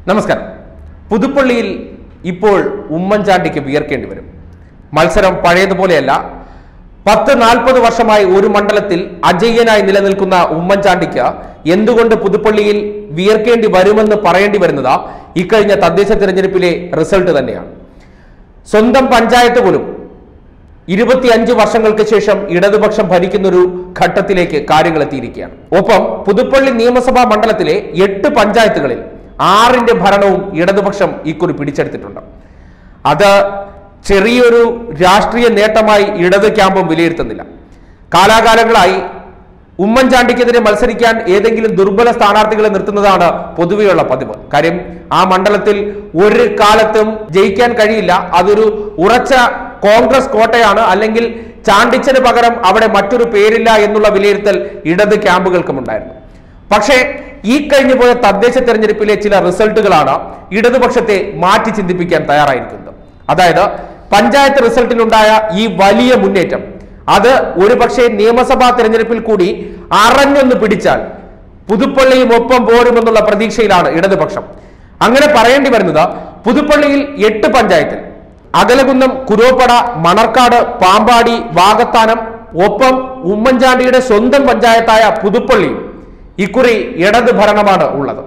നമസ്കാരം പുതുപ്പള്ളിയിൽ ഇപ്പോൾ ഉമ്മൻചാണ്ടിക്ക് വിയർക്കേണ്ടി വരും മത്സരം പഴയതുപോലെയല്ല പത്ത് നാൽപ്പത് വർഷമായി ഒരു മണ്ഡലത്തിൽ അജയ്യനായി നിലനിൽക്കുന്ന ഉമ്മൻചാണ്ടിക്ക് എന്തുകൊണ്ട് പുതുപ്പള്ളിയിൽ വിയർക്കേണ്ടി വരുമെന്ന് പറയേണ്ടി വരുന്നത് ഇക്കഴിഞ്ഞ തദ്ദേശ തിരഞ്ഞെടുപ്പിലെ റിസൾട്ട് തന്നെയാണ് സ്വന്തം പഞ്ചായത്ത് പോലും ഇരുപത്തിയഞ്ച് വർഷങ്ങൾക്ക് ശേഷം ഇടതുപക്ഷം ഭരിക്കുന്നൊരു ഘട്ടത്തിലേക്ക് കാര്യങ്ങൾ എത്തിയിരിക്കുകയാണ് ഒപ്പം പുതുപ്പള്ളി നിയമസഭാ മണ്ഡലത്തിലെ എട്ട് പഞ്ചായത്തുകളിൽ ആറിന്റെ ഭരണവും ഇടതുപക്ഷം ഇക്കുറി പിടിച്ചെടുത്തിട്ടുണ്ട് അത് ചെറിയൊരു രാഷ്ട്രീയ നേട്ടമായി ഇടത് ക്യാമ്പും വിലയിരുത്തുന്നില്ല കാലാകാലങ്ങളായി ഉമ്മൻചാണ്ടിക്കെതിരെ മത്സരിക്കാൻ ഏതെങ്കിലും ദുർബല സ്ഥാനാർത്ഥികളെ നിർത്തുന്നതാണ് പൊതുവെയുള്ള പതിവ് കാര്യം ആ മണ്ഡലത്തിൽ ഒരു കാലത്തും ജയിക്കാൻ കഴിയില്ല അതൊരു ഉറച്ച കോൺഗ്രസ് കോട്ടയാണ് അല്ലെങ്കിൽ ചാണ്ടിച്ചന് പകരം അവിടെ മറ്റൊരു പേരില്ല എന്നുള്ള വിലയിരുത്തൽ ഇടത് ക്യാമ്പുകൾക്കും ഉണ്ടായിരുന്നു പക്ഷേ ഈ കഴിഞ്ഞു പോയ തദ്ദേശ തെരഞ്ഞെടുപ്പിലെ ചില റിസൾട്ടുകളാണ് ഇടതുപക്ഷത്തെ മാറ്റി ചിന്തിപ്പിക്കാൻ തയ്യാറായിരിക്കുന്നത് അതായത് പഞ്ചായത്ത് റിസൾട്ടിലുണ്ടായ ഈ വലിയ മുന്നേറ്റം അത് ഒരുപക്ഷെ നിയമസഭാ തെരഞ്ഞെടുപ്പിൽ കൂടി അറഞ്ഞൊന്ന് പിടിച്ചാൽ പുതുപ്പള്ളിയും ഒപ്പം പോരുമെന്നുള്ള പ്രതീക്ഷയിലാണ് ഇടതുപക്ഷം അങ്ങനെ പറയേണ്ടി വരുന്നത് പുതുപ്പള്ളിയിൽ എട്ട് പഞ്ചായത്തിൽ അകലകുന്നം കുരോപ്പട മണർക്കാട് പാമ്പാടി വാകത്താനം ഒപ്പം ഉമ്മൻചാണ്ടിയുടെ സ്വന്തം പഞ്ചായത്തായ പുതുപ്പള്ളി ഇക്കുറി ഇടത് ഭരണമാണ് ഉള്ളത്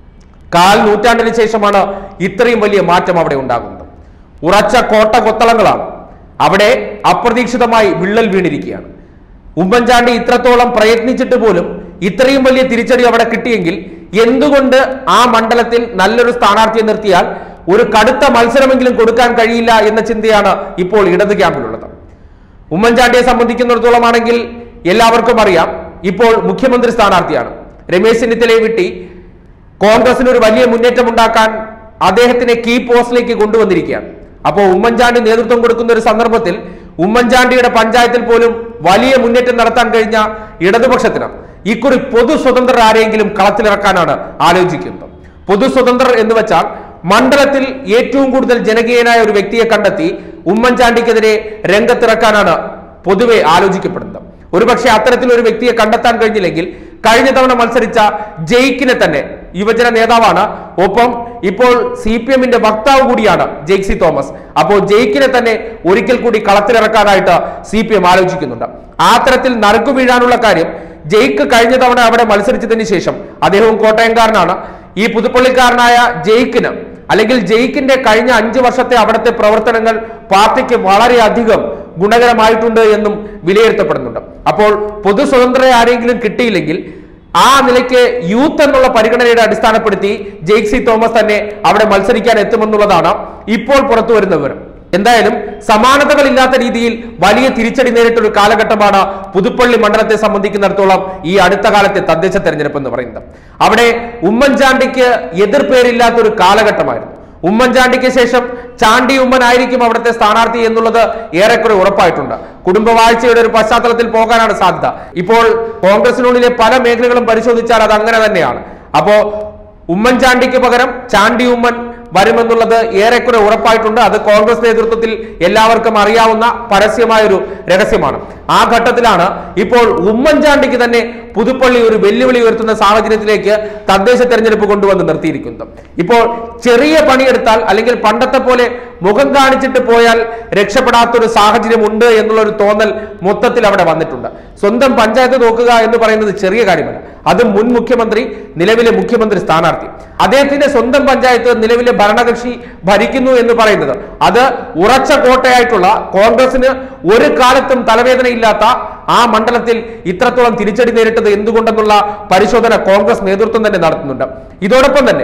കാൽ നൂറ്റാണ്ടിന് ശേഷമാണ് ഇത്രയും വലിയ മാറ്റം അവിടെ ഉണ്ടാകുന്നത് ഉറച്ച കോട്ട കൊത്തളങ്ങളാണ് അവിടെ അപ്രതീക്ഷിതമായി വിള്ളൽ വീണിരിക്കുകയാണ് ഉമ്മൻചാണ്ടി ഇത്രത്തോളം പ്രയത്നിച്ചിട്ട് പോലും ഇത്രയും വലിയ തിരിച്ചടി അവിടെ കിട്ടിയെങ്കിൽ എന്തുകൊണ്ട് ആ മണ്ഡലത്തിൽ നല്ലൊരു സ്ഥാനാർത്ഥിയെ നിർത്തിയാൽ ഒരു കടുത്ത മത്സരമെങ്കിലും കൊടുക്കാൻ കഴിയില്ല എന്ന ചിന്തയാണ് ഇപ്പോൾ ഇടത് ക്യാമ്പിലുള്ളത് ഉമ്മൻചാണ്ടിയെ സംബന്ധിക്കുന്നിടത്തോളം ആണെങ്കിൽ എല്ലാവർക്കും അറിയാം ഇപ്പോൾ മുഖ്യമന്ത്രി സ്ഥാനാർത്ഥിയാണ് രമേശ് ചെന്നിത്തലയെ വിട്ടി കോൺഗ്രസിന് ഒരു വലിയ മുന്നേറ്റം ഉണ്ടാക്കാൻ അദ്ദേഹത്തിനെ കീ പോസ്റ്റിലേക്ക് കൊണ്ടുവന്നിരിക്കുകയാണ് അപ്പോൾ ഉമ്മൻചാണ്ടി നേതൃത്വം കൊടുക്കുന്ന ഒരു സന്ദർഭത്തിൽ ഉമ്മൻചാണ്ടിയുടെ പഞ്ചായത്തിൽ പോലും വലിയ മുന്നേറ്റം നടത്താൻ കഴിഞ്ഞ ഇടതുപക്ഷത്തിന് ഇക്കുറി പൊതു സ്വതന്ത്രർ ആരെങ്കിലും കളത്തിലിറക്കാനാണ് ആലോചിക്കുന്നത് പൊതു സ്വതന്ത്രർ എന്ന് വെച്ചാൽ മണ്ഡലത്തിൽ ഏറ്റവും കൂടുതൽ ജനകീയനായ ഒരു വ്യക്തിയെ കണ്ടെത്തി ഉമ്മൻചാണ്ടിക്കെതിരെ രംഗത്തിറക്കാനാണ് പൊതുവെ ആലോചിക്കപ്പെടുന്നത് ഒരുപക്ഷെ അത്തരത്തിൽ ഒരു വ്യക്തിയെ കണ്ടെത്താൻ കഴിഞ്ഞില്ലെങ്കിൽ കഴിഞ്ഞ തവണ മത്സരിച്ച ജയിക്കിനെ തന്നെ യുവജന നേതാവാണ് ഒപ്പം ഇപ്പോൾ സി പി എമ്മിന്റെ വക്താവ് കൂടിയാണ് ജെയ്സി തോമസ് അപ്പോൾ ജയിക്കിനെ തന്നെ ഒരിക്കൽ കൂടി കളത്തിലിറക്കാനായിട്ട് സി പി എം ആലോചിക്കുന്നുണ്ട് ആ തരത്തിൽ നറുക്കു വീഴാനുള്ള കാര്യം ജയിക്ക് കഴിഞ്ഞ തവണ അവിടെ മത്സരിച്ചതിന് ശേഷം അദ്ദേഹവും കോട്ടയംകാരനാണ് ഈ പുതുപ്പള്ളിക്കാരനായ ജയിക്കിന് അല്ലെങ്കിൽ ജയിക്കിന്റെ കഴിഞ്ഞ അഞ്ചു വർഷത്തെ അവിടുത്തെ പ്രവർത്തനങ്ങൾ പാർട്ടിക്ക് വളരെയധികം ഗുണകരമായിട്ടുണ്ട് എന്നും വിലയിരുത്തപ്പെടുന്നുണ്ട് അപ്പോൾ പൊതു സ്വതന്ത്രരെ ആരെങ്കിലും കിട്ടിയില്ലെങ്കിൽ ആ നിലയ്ക്ക് യൂത്ത് എന്നുള്ള പരിഗണനയുടെ അടിസ്ഥാനപ്പെടുത്തി ജെയ്സി തോമസ് തന്നെ അവിടെ മത്സരിക്കാൻ എത്തുമെന്നുള്ളതാണ് ഇപ്പോൾ പുറത്തു വരുന്ന വിവരം എന്തായാലും സമാനതകളില്ലാത്ത രീതിയിൽ വലിയ തിരിച്ചടി നേരിട്ടൊരു കാലഘട്ടമാണ് പുതുപ്പള്ളി മണ്ഡലത്തെ സംബന്ധിക്കുന്നിടത്തോളം ഈ അടുത്ത കാലത്തെ തദ്ദേശ തെരഞ്ഞെടുപ്പ് എന്ന് പറയുന്നത് അവിടെ ഉമ്മൻചാണ്ടിക്ക് എതിർപ്പേരില്ലാത്ത ഒരു കാലഘട്ടമായിരുന്നു ഉമ്മൻചാണ്ടിക്ക് ശേഷം ചാണ്ടി ഉമ്മൻ ആയിരിക്കും അവിടുത്തെ സ്ഥാനാർത്ഥി എന്നുള്ളത് ഏറെക്കുറെ ഉറപ്പായിട്ടുണ്ട് കുടുംബവാഴ്ചയുടെ ഒരു പശ്ചാത്തലത്തിൽ പോകാനാണ് സാധ്യത ഇപ്പോൾ കോൺഗ്രസിനുള്ളിലെ പല മേഖലകളും പരിശോധിച്ചാൽ അത് അങ്ങനെ തന്നെയാണ് അപ്പോ ഉമ്മൻചാണ്ടിക്ക് പകരം ചാണ്ടി ഉമ്മൻ വരുമെന്നുള്ളത് ഏറെക്കുറെ ഉറപ്പായിട്ടുണ്ട് അത് കോൺഗ്രസ് നേതൃത്വത്തിൽ എല്ലാവർക്കും അറിയാവുന്ന പരസ്യമായൊരു രഹസ്യമാണ് ആ ഘട്ടത്തിലാണ് ഇപ്പോൾ ഉമ്മൻചാണ്ടിക്ക് തന്നെ പുതുപ്പള്ളി ഒരു വെല്ലുവിളി ഉയർത്തുന്ന സാഹചര്യത്തിലേക്ക് തദ്ദേശ തെരഞ്ഞെടുപ്പ് കൊണ്ടുവന്ന് നിർത്തിയിരിക്കുന്നത് ഇപ്പോൾ ചെറിയ പണിയെടുത്താൽ അല്ലെങ്കിൽ പണ്ടത്തെ പോലെ മുഖം കാണിച്ചിട്ട് പോയാൽ രക്ഷപ്പെടാത്തൊരു സാഹചര്യം ഉണ്ട് എന്നുള്ള ഒരു തോന്നൽ മൊത്തത്തിൽ അവിടെ വന്നിട്ടുണ്ട് സ്വന്തം പഞ്ചായത്ത് നോക്കുക എന്ന് പറയുന്നത് ചെറിയ കാര്യമല്ല അത് മുൻ മുഖ്യമന്ത്രി നിലവിലെ മുഖ്യമന്ത്രി സ്ഥാനാർത്ഥി അദ്ദേഹത്തിന്റെ സ്വന്തം പഞ്ചായത്ത് നിലവിലെ ഭരണകക്ഷി ഭരിക്കുന്നു എന്ന് പറയുന്നത് അത് ഉറച്ച കോട്ടയായിട്ടുള്ള കോൺഗ്രസിന് ഒരു കാലത്തും തലവേദനയില്ലാത്ത ആ മണ്ഡലത്തിൽ ഇത്രത്തോളം തിരിച്ചടി നേരിട്ടത് എന്തുകൊണ്ടെന്നുള്ള പരിശോധന കോൺഗ്രസ് നേതൃത്വം തന്നെ നടത്തുന്നുണ്ട് ഇതോടൊപ്പം തന്നെ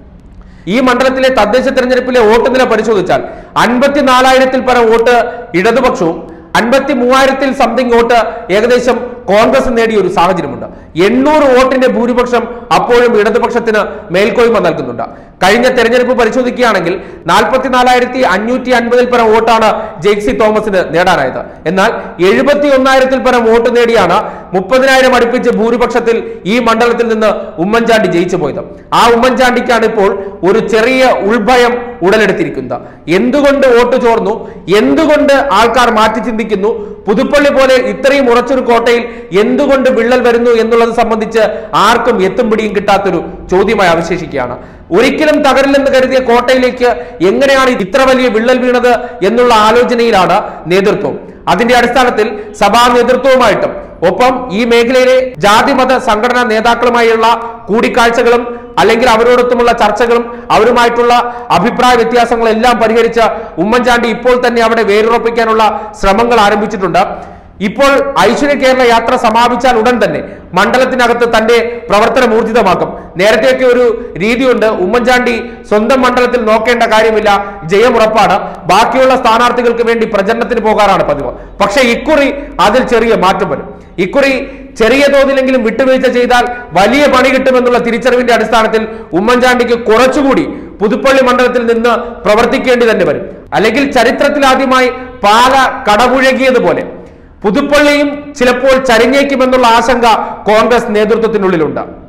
ഈ മണ്ഡലത്തിലെ തദ്ദേശ തെരഞ്ഞെടുപ്പിലെ വോട്ട് നില പരിശോധിച്ചാൽ അൻപത്തിനാലായിരത്തിൽ പരം വോട്ട് ഇടതുപക്ഷവും അൻപത്തി മൂവായിരത്തിൽ സംതിങ് വോട്ട് ഏകദേശം കോൺഗ്രസ് നേടിയ ഒരു സാഹചര്യമുണ്ട് എണ്ണൂറ് വോട്ടിന്റെ ഭൂരിപക്ഷം അപ്പോഴും ഇടതുപക്ഷത്തിന് മേൽക്കോയ്മ നൽകുന്നുണ്ട് കഴിഞ്ഞ തെരഞ്ഞെടുപ്പ് പരിശോധിക്കുകയാണെങ്കിൽ നാൽപ്പത്തിനാലായിരത്തി അഞ്ഞൂറ്റി അൻപതിൽ പരം വോട്ടാണ് ജെയ്സി തോമസിന് നേടാനായത് എന്നാൽ എഴുപത്തി ഒന്നായിരത്തിൽ പരം വോട്ട് നേടിയാണ് മുപ്പതിനായിരം അടുപ്പിച്ച് ഭൂരിപക്ഷത്തിൽ ഈ മണ്ഡലത്തിൽ നിന്ന് ഉമ്മൻചാണ്ടി ജയിച്ചു പോയത് ആ ഉമ്മൻചാണ്ടിക്കാണ് ഇപ്പോൾ ഒരു ചെറിയ ഉൾഭയം ഉടലെടുത്തിരിക്കുന്നത് എന്തുകൊണ്ട് വോട്ട് ചോർന്നു എന്തുകൊണ്ട് ആൾക്കാർ മാറ്റി ചിന്തിക്കുന്നു പുതുപ്പള്ളി പോലെ ഇത്രയും ഉറച്ചൊരു കോട്ടയിൽ എന്തുകൊണ്ട് വിള്ളൽ വരുന്നു എന്നുള്ളത് സംബന്ധിച്ച് ആർക്കും എത്തും പിടിയും കിട്ടാത്തൊരു ചോദ്യമായി അവശേഷിക്കുകയാണ് ഒരിക്കലും തകരില്ലെന്ന് കരുതിയ കോട്ടയിലേക്ക് എങ്ങനെയാണ് ഇത്ര വലിയ വിള്ളൽ വീണത് എന്നുള്ള ആലോചനയിലാണ് നേതൃത്വം അതിന്റെ അടിസ്ഥാനത്തിൽ സഭാ നേതൃത്വവുമായിട്ടും ഒപ്പം ഈ മേഖലയിലെ ജാതിമത സംഘടനാ നേതാക്കളുമായുള്ള കൂടിക്കാഴ്ചകളും അല്ലെങ്കിൽ അവരോടൊത്തുമുള്ള ചർച്ചകളും അവരുമായിട്ടുള്ള അഭിപ്രായ വ്യത്യാസങ്ങളെല്ലാം പരിഹരിച്ച് ഉമ്മൻചാണ്ടി ഇപ്പോൾ തന്നെ അവിടെ വേരുറപ്പിക്കാനുള്ള ശ്രമങ്ങൾ ആരംഭിച്ചിട്ടുണ്ട് ഇപ്പോൾ ഐശ്വര്യ കേരള യാത്ര സമാപിച്ചാൽ ഉടൻ തന്നെ മണ്ഡലത്തിനകത്ത് തന്റെ പ്രവർത്തനം ഊർജിതമാക്കും നേരത്തെയൊക്കെ ഒരു രീതിയുണ്ട് ഉമ്മൻചാണ്ടി സ്വന്തം മണ്ഡലത്തിൽ നോക്കേണ്ട കാര്യമില്ല ജയമുറപ്പാണ് ബാക്കിയുള്ള സ്ഥാനാർത്ഥികൾക്ക് വേണ്ടി പ്രചരണത്തിന് പോകാറാണ് പതിവ് പക്ഷേ ഇക്കുറി അതിൽ ചെറിയ മാറ്റം വരും ഇക്കുറി ചെറിയ തോതിലെങ്കിലും വിട്ടുവീഴ്ച ചെയ്താൽ വലിയ പണി കിട്ടുമെന്നുള്ള തിരിച്ചറിവിന്റെ അടിസ്ഥാനത്തിൽ ഉമ്മൻചാണ്ടിക്ക് കുറച്ചുകൂടി പുതുപ്പള്ളി മണ്ഡലത്തിൽ നിന്ന് പ്രവർത്തിക്കേണ്ടി തന്നെ വരും അല്ലെങ്കിൽ ചരിത്രത്തിൽ ആദ്യമായി പാല കടപുഴകിയതുപോലെ പുതുപ്പള്ളിയും ചിലപ്പോൾ ചരിഞ്ഞേക്കുമെന്നുള്ള ആശങ്ക കോൺഗ്രസ് നേതൃത്വത്തിനുള്ളിലുണ്ട്